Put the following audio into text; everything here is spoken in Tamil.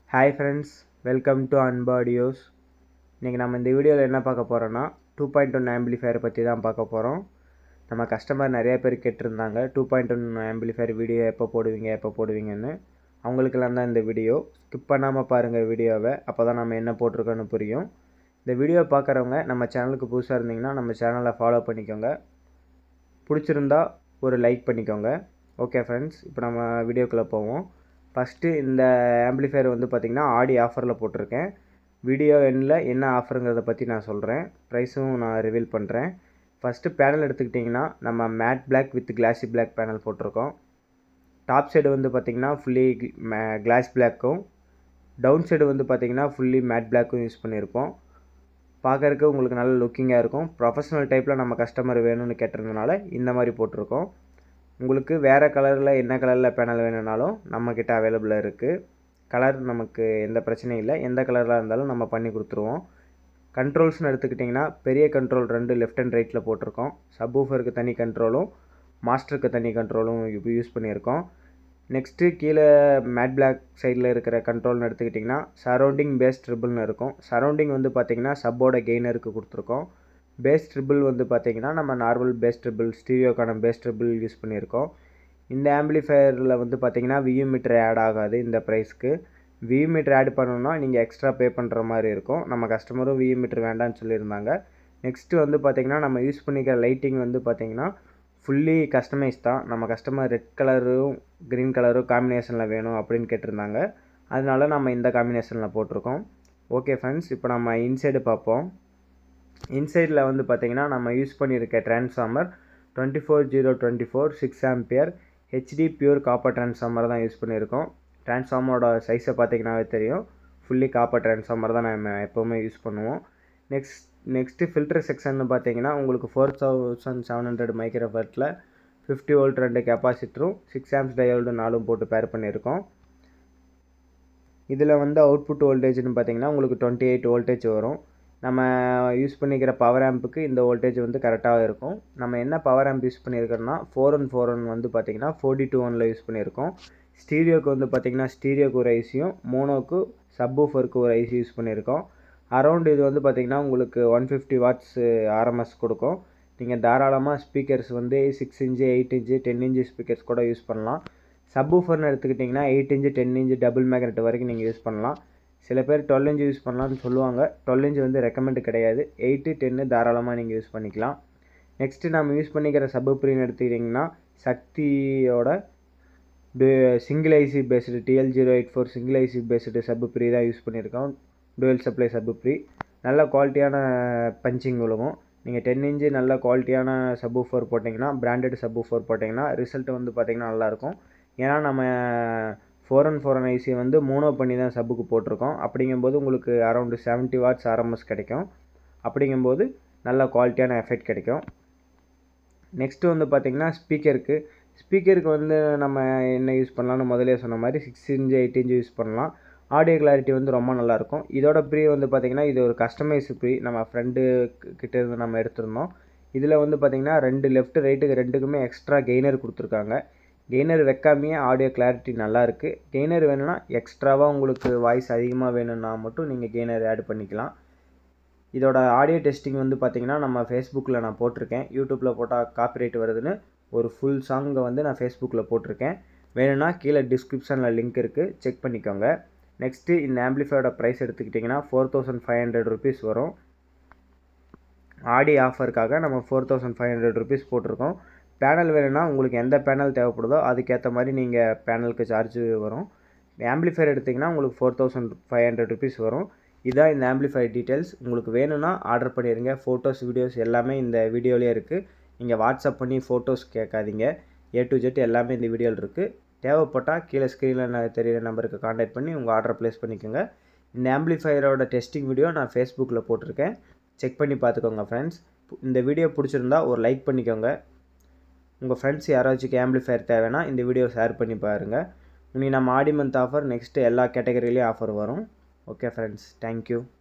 ஹாய் ஃப்ரெண்ட்ஸ் வெல்கம் டு அன்பாடியோஸ் இன்றைக்கி நம்ம இந்த வீடியோவில் என்ன பார்க்க போகிறோன்னா டூ பாயிண்ட் ஒன் ஆம்பிளிஃபயர் பற்றி தான் பார்க்க போகிறோம் நம்ம கஸ்டமர் நிறைய பேர் கேட்டிருந்தாங்க two point one amplifier video எப்போ போடுவீங்க எப்போ போடுவீங்கன்னு அவங்களுக்கெல்லாம் தான் இந்த வீடியோ ஸ்கிப் பண்ணாமல் பாருங்கள் வீடியோவை அப்போ தான் நம்ம என்ன போட்டிருக்கோன்னு புரியும் இந்த வீடியோ பார்க்குறவங்க நம்ம சேனலுக்கு புதுசாக இருந்தீங்கன்னா நம்ம சேனலை ஃபாலோ பண்ணிக்கோங்க பிடிச்சிருந்தா ஒரு லைக் பண்ணிக்கோங்க ஓகே ஃப்ரெண்ட்ஸ் இப்போ நம்ம வீடியோக்குள்ளே போவோம் ஃபஸ்ட்டு இந்த ஆம்பிளிஃபையர் வந்து பார்த்திங்கன்னா ஆடி ஆஃபரில் போட்டிருக்கேன் வீடியோ எண்ணில் என்ன ஆஃபருங்கிறத பற்றி நான் சொல்கிறேன் ப்ரைஸும் நான் ரிவீல் பண்ணுறேன் ஃபஸ்ட்டு பேனல் எடுத்துக்கிட்டிங்கன்னா நம்ம matte black with glassy black panel போட்டிருக்கோம் டாப் சைடு வந்து பார்த்திங்கன்னா ஃபுல்லி கிளாஸ் பிளாக்கும் டவுன் சைடு வந்து பார்த்திங்கன்னா ஃபுல்லி மேட் பிளாக்கும் யூஸ் பண்ணியிருப்போம் பார்க்குறதுக்கு உங்களுக்கு நல்ல லுக்கிங்காக இருக்கும் ப்ரொஃபஷனல் டைப்பில் நம்ம கஸ்டமர் வேணும்னு கேட்டிருந்தனால இந்த மாதிரி போட்டிருக்கோம் உங்களுக்கு வேறு கலரில் என்ன கலரில் பேனல் வேணும்னாலும் நம்மக்கிட்ட அவைலபிளாக இருக்குது கலர் நமக்கு எந்த பிரச்சனையும் இல்லை எந்த கலராக இருந்தாலும் நம்ம பண்ணி கொடுத்துருவோம் கண்ட்ரோல்ஸ்னு எடுத்துக்கிட்டிங்கன்னா பெரிய கண்ட்ரோல் ரெண்டு லெஃப்ட் அண்ட் ரைட்டில் போட்டிருக்கோம் சப்வூஃபருக்கு தனி கண்ட்ரோலும் மாஸ்டருக்கு தனி கண்ட்ரோலும் யூஸ் பண்ணியிருக்கோம் நெக்ஸ்ட்டு கீழே மேட் பிளாக் சைடில் இருக்கிற கண்ட்ரோல்னு எடுத்துக்கிட்டிங்கன்னா சரௌண்டிங் பேஸ் ட்ரிபிள்னு இருக்கும் சரௌண்டிங் வந்து பார்த்திங்கன்னா சப்போட கெய்னருக்கு கொடுத்துருக்கோம் பேஸ் ட்ரிபிள் வந்து பார்த்திங்கன்னா நம்ம நார்மல் பேஸ் ட்ரிபிள் ஸ்டீரியோக்கான பேஸ் ட்ரிபிள் யூஸ் பண்ணியிருக்கோம் இந்த ஆம்பிளிஃபயரில் வந்து பார்த்திங்கன்னா வியூ மீட்டர் ஆட் ஆகாது இந்த ப்ரைஸ்க்கு வியூ மீட்டர் ஆட் பண்ணணும்னா நீங்கள் எக்ஸ்ட்ரா பே பண்ணுற மாதிரி இருக்கும் நம்ம கஸ்டமரும் வியூ மீட்டர் வேண்டாம்னு சொல்லியிருந்தாங்க நெக்ஸ்ட்டு வந்து பார்த்திங்கன்னா நம்ம யூஸ் பண்ணிக்கிற லைட்டிங் வந்து பார்த்திங்கன்னா ஃபுல்லி கஸ்டமைஸ் தான் நம்ம கஸ்டமர் ரெட் கலரும் க்ரீன் கலரும் காம்பினேஷனில் வேணும் அப்படின்னு கேட்டிருந்தாங்க அதனால நம்ம இந்த காம்பினேஷனில் போட்டிருக்கோம் ஓகே ஃப்ரெண்ட்ஸ் இப்போ நம்ம இன்சைடு பார்ப்போம் இன்சைடில் வந்து பார்த்திங்கன்னா நம்ம யூஸ் பண்ணியிருக்க transformer twenty four zero twenty four six ampere HD pure copper transformer தான் யூஸ் பண்ணியிருக்கோம் டிரான்ஸ்ஃபார்மரோட சைஸை பார்த்திங்கனாவே தெரியும் ஃபுல்லி காப்பர் டிரான்ஸ்ஃபார்மர் தான் நம்ம எப்போவுமே யூஸ் பண்ணுவோம் நெக்ஸ்ட் நெக்ஸ்ட்டு ஃபில்டர் செக்ஷன் பார்த்தீங்கன்னா உங்களுக்கு ஃபோர் தௌசண்ட் செவன் ஹண்ட்ரட் மைக்ரோஃபர்ட்டில் ஃபிஃப்டி வோல்ட் ரெண்டு கெப்பாசிட்டரும் சிக்ஸ் ஆம்ஸ் டயோல்டு நாலும் போட்டு பேர் பண்ணியிருக்கோம் இதில் வந்து அவுட்புட் வோல்டேஜ்னு பார்த்தீங்கன்னா உங்களுக்கு டுவெண்ட்டி எயிட் வோல்டேஜ் வரும் நம்ம யூஸ் பண்ணிக்கிற பவர் ஆம்புக்கு இந்த வோல்டேஜ் வந்து கரெக்டாக இருக்கும் நம்ம என்ன பவர் ஆம்ப் யூஸ் பண்ணியிருக்கோம்னா ஃபோர் ஒன் ஃபோர் ஒன் வந்து பார்த்திங்கன்னா ஃபோர்ட்டி டூ ஒனில் யூஸ் பண்ணியிருக்கோம் ஸ்டீரியோக்கு வந்து பார்த்திங்கன்னா ஸ்டீரியோக்கு ஒரு ஐசியும் மோனோக்கு சப்வூஃபருக்கு ஒரு ஐசி யூஸ் பண்ணியிருக்கோம் அரௌண்ட் இது வந்து பார்த்திங்கன்னா உங்களுக்கு ஒன் ஃபிஃப்டி வாட்ஸ் ஆர்எம்எஸ் கொடுக்கும் நீங்கள் தாராளமாக ஸ்பீக்கர்ஸ் வந்து six inch eight inch ten inch speakers கூட யூஸ் பண்ணலாம் சப்வூஃபர்னு எடுத்துக்கிட்டிங்கன்னா eight inch ten inch double magnet வரைக்கும் நீங்கள் யூஸ் பண்ணலாம் சில பேர் டுவெல் இன்ச்சு யூஸ் பண்ணலாம்னு சொல்லுவாங்க டுவெல் இன்ச்சு வந்து ரெக்கமெண்ட் கிடையாது எயிட்டு டென்னு தாராளமாக நீங்கள் யூஸ் பண்ணிக்கலாம் நெக்ஸ்ட்டு நம்ம யூஸ் பண்ணிக்கிற சப்ப்ரீன்னு எடுத்துக்கிட்டிங்கன்னா சக்தியோட single IC based TL zero eight four single IC based sub pre தான் யூஸ் பண்ணியிருக்கோம் டுவெல் சப்ளை சப்பு ப்ரீ நல்ல குவாலிட்டியான பஞ்சிங் விழுகும் நீங்கள் டென் இன்ச்சு நல்ல குவாலிட்டியான சப்பு ஃபோர் போட்டிங்கன்னா பிராண்டட் சப்பு ஃபோர் போட்டிங்கன்னா ரிசல்ட் வந்து பார்த்திங்கன்னா நல்லாயிருக்கும் ஏன்னா நம்ம four and four and IC வந்து மூணோ பண்ணி தான் சப்புக்கு போட்டிருக்கோம் அப்படிங்கும்போது உங்களுக்கு அரௌண்டு செவன்ட்டி வாட்ஸ் ஆர்எம்எஸ் கிடைக்கும் அப்படிங்கும்போது நல்ல குவாலிட்டியான எஃபெக்ட் கிடைக்கும் நெக்ஸ்ட்டு வந்து பார்த்திங்கன்னா ஸ்பீக்கருக்கு ஸ்பீக்கருக்கு வந்து நம்ம என்ன யூஸ் பண்ணலாம்னு முதலே சொன்ன மாதிரி six inch eight inch use பண்ணலாம் ஆடியோ கிளாரிட்டி வந்து ரொம்ப நல்லாயிருக்கும் இதோட ப்ரீ வந்து பார்த்திங்கன்னா இது ஒரு கஸ்டமைஸ் ப்ரீ நம்ம ஃப்ரெண்டு கிட்ட இருந்து நம்ம எடுத்திருந்தோம் இதில் வந்து பார்த்திங்கன்னா ரெண்டு லெஃப்ட் ரைட்டுக்கு ரெண்டுக்குமே எக்ஸ்ட்ரா கெய்னர் கொடுத்துருக்காங்க கெய்னர் வைக்காமையே ஆடியோ கிளாரிட்டி நல்லா இருக்குது கெய்னர் வேணும்னா எக்ஸ்ட்ராவாக உங்களுக்கு வாய்ஸ் அதிகமாக வேணும்னா மட்டும் நீங்கள் கெய்னர் ஆட் பண்ணிக்கலாம் இதோட ஆடியோ டெஸ்டிங் வந்து பார்த்திங்கன்னா நம்ம ஃபேஸ்புக்கில் நான் போட்டிருக்கேன் யூடியூப்பில் போட்டால் காப்பிரைட் வருதுன்னு ஒரு ஃபுல் சாங்கை வந்து நான் ஃபேஸ்புக்கில் போட்டிருக்கேன் வேணும்னா கீழே டிஸ்கிரிப்ஷனில் லிங்க் இருக்குது செக் பண்ணிக்கோங்க நெக்ஸ்ட்டு இந்த ஆம்பிளிஃபையோட ப்ரைஸ் எடுத்துக்கிட்டிங்கன்னா four thousand five hundred rupees வரும் ஆடி ஆஃபருக்காக நம்ம four thousand five hundred rupees போட்டிருக்கோம் பேனல் வேணும்னா உங்களுக்கு எந்த பேனல் தேவைப்படுதோ அதுக்கேற்ற மாதிரி நீங்கள் பேனலுக்கு சார்ஜ் வரும் ஆம்பிளிஃபையர் எடுத்திங்கன்னா உங்களுக்கு four thousand five hundred rupees வரும் இதான் இந்த ஆம்பிளிஃபையர் டீட்டெயில்ஸ் உங்களுக்கு வேணும்னா ஆர்டர் பண்ணிடுங்க ஃபோட்டோஸ் வீடியோஸ் எல்லாமே இந்த வீடியோலேயே இருக்குது நீங்கள் வாட்ஸ்அப் பண்ணி ஃபோட்டோஸ் கேட்காதீங்க ஏ டு ஜெட் எல்லாமே இந்த வீடியோவில் இருக்குது தேவைப்பட்டால் கீழே ஸ்க்ரீனில் தெரியிற நம்பருக்கு காண்டாக்ட் பண்ணி உங்கள் ஆர்டர் ப்ளேஸ் பண்ணிக்கோங்க இந்த ஆம்பிளிஃபையரோட டெஸ்டிங் வீடியோ நான் ஃபேஸ்புக்கில் போட்டிருக்கேன் செக் பண்ணி பார்த்துக்கோங்க ஃப்ரெண்ட்ஸ் இந்த வீடியோ பிடிச்சிருந்தா ஒரு லைக் பண்ணிக்கோங்க உங்கள் ஃப்ரெண்ட்ஸ் யாராச்சும் ஆம்பிளிஃபையர் தேவைன்னா இந்த வீடியோ ஷேர் பண்ணி பாருங்கள் இன்னைக்கு நம்ம ஆடி மந்த் ஆஃபர் நெக்ஸ்ட்டு எல்லா கேட்டகரியிலையும் ஆஃபர் வரும் ஓகே ஃப்ரெண்ட்ஸ் தேங்க்யூ